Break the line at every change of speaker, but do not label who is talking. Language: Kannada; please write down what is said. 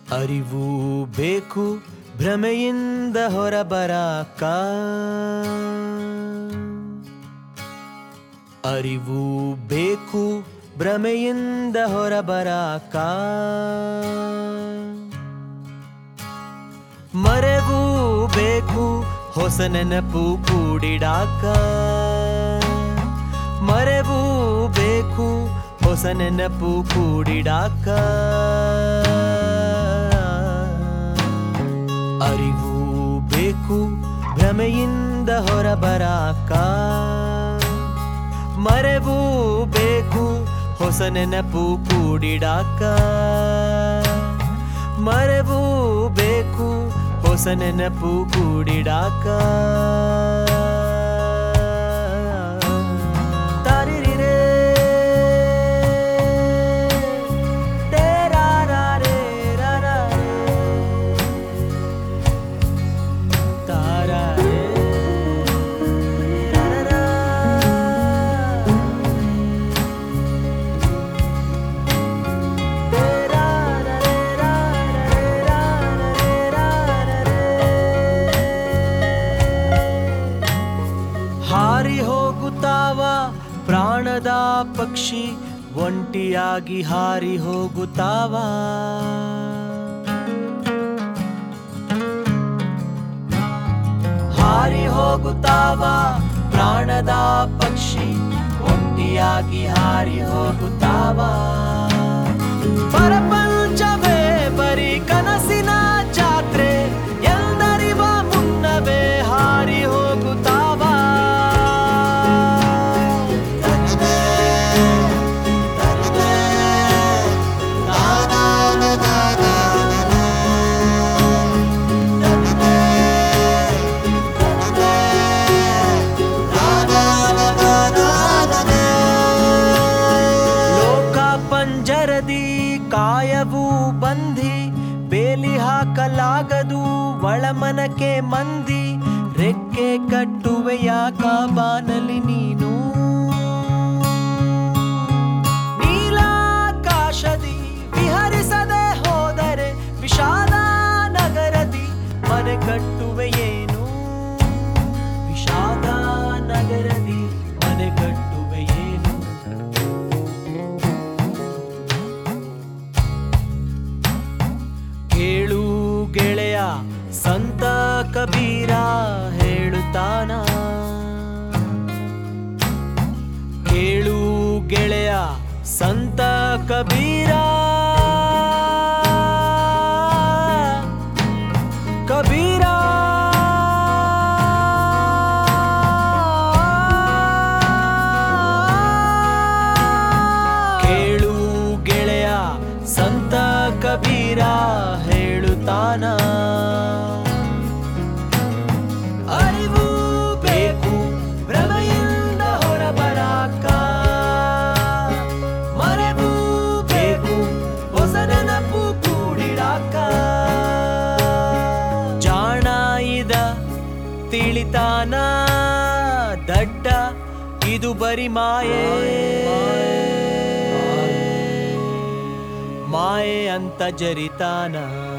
ಅರಿವು ಬೇಕು ಭ್ರಮೆಯಿಂದ ಹೊರಬರಾಕ ಅರಿವು ಬೇಕು ಭ್ರಮೆಯಿಂದ ಹೊರಬರಾಕ ಮರೆವು ಬೇಕು ಹೊಸ ನೆನಪು ಕೂಡಿಡಾಕ ಮರೆವು ಬೇಕು ಹೊಸ ನೆನಪು ಕೂಡಿಡಾಕ ಅರಿವು ಬೇಕು ಭ್ರಮೆಯಿಂದ ಹೊರಬರಾಕ ಮರೆವು ಬೇಕು ಹೊಸ ನೆನಪು ಕೂಡಿಡಾಕ ಮರೆವು ಬೇಕು ಹೊಸ ನೆನಪು ಕೂಡಿಡಾಕ ತಾರಿರಿರೇ, ತೇರಾರಾರೇ, ರಾರಾರೇ. ತಾರಾರೇ, ರಾರಾರಾ. ಹಾರಿ ಹೋಗುತ್ತಾವ ಪ್ರಾಣದ ಪಕ್ಷಿ ಒಂಟಿಯಾಗಿ ಹಾರಿ ಹೋಗುತ್ತಾವ ಹಾರಿ ಹೋಗುತ್ತಾವ ಪ್ರಾಣದ ಪಕ್ಷಿ ಒಂಟಿಯಾಗಿ ಹಾರಿ ಹೋಗುತ್ತಾವ ಪರಪಂಚವೇ ಬರೀ ಕನಸಿನ ಜಾತ್ರೆ ಎಲ್ಲರಿವ ಮುನ್ನವೇ ಹಾರಿ ಹೋಗುತ್ತಾವ ಲೋಕ ಪಂಜರದಿ ಕಾಯವು ಬಂಧಿ ಬೇಲಿ ಹಾಕಲಾಗದು ಒಳಮನಕ್ಕೆ ಮಂದಿ ರೆಕ್ಕೆ ಕಟ್ಟುವೆಯ ಕಾಬಾನಲಿ ನೀನು ನೀಲಾಕಾಶದಿ ವಿಹರಿಸದೆ ಹೋದರೆ ವಿಶಾಲ ನಗರದಿ ಮನೆ ಕಟ್ಟುವೆಯೇನು ವಿಷಾದ ನಗರದಿ ಮನೆ ಕಟ್ಟುವೆಯೇನು ಕೇಳು ಗೆಳೆಯ ಸಂತ ಕಬೀರ ಹೇಳುತ್ತಾನ ಕೇಳು ಗೆಳೆಯ ಸಂತ ಕಬೀರ ಕಬೀರ ಕೇಳು ಗೆಳೆಯ ಸಂತ ಕಬೀರ ಹೇಳುತ್ತಾನ ಅರಿವು ಬೇಕು ಭ್ರಮೆಯಿಂದ ಹೊರಬರಾಕ ಮರೆವು ಬೇಕು ಹೊಸ ನೆನಪು ಕೂಡಿಡಾಕ ಜಾಣ ಇದ ತಿಳಿತಾನ ದಡ್ಡ ಇದು ಬರಿ ಮಾಯೆ ಮಾಯೆ ಅಂತ ಜರಿತಾನ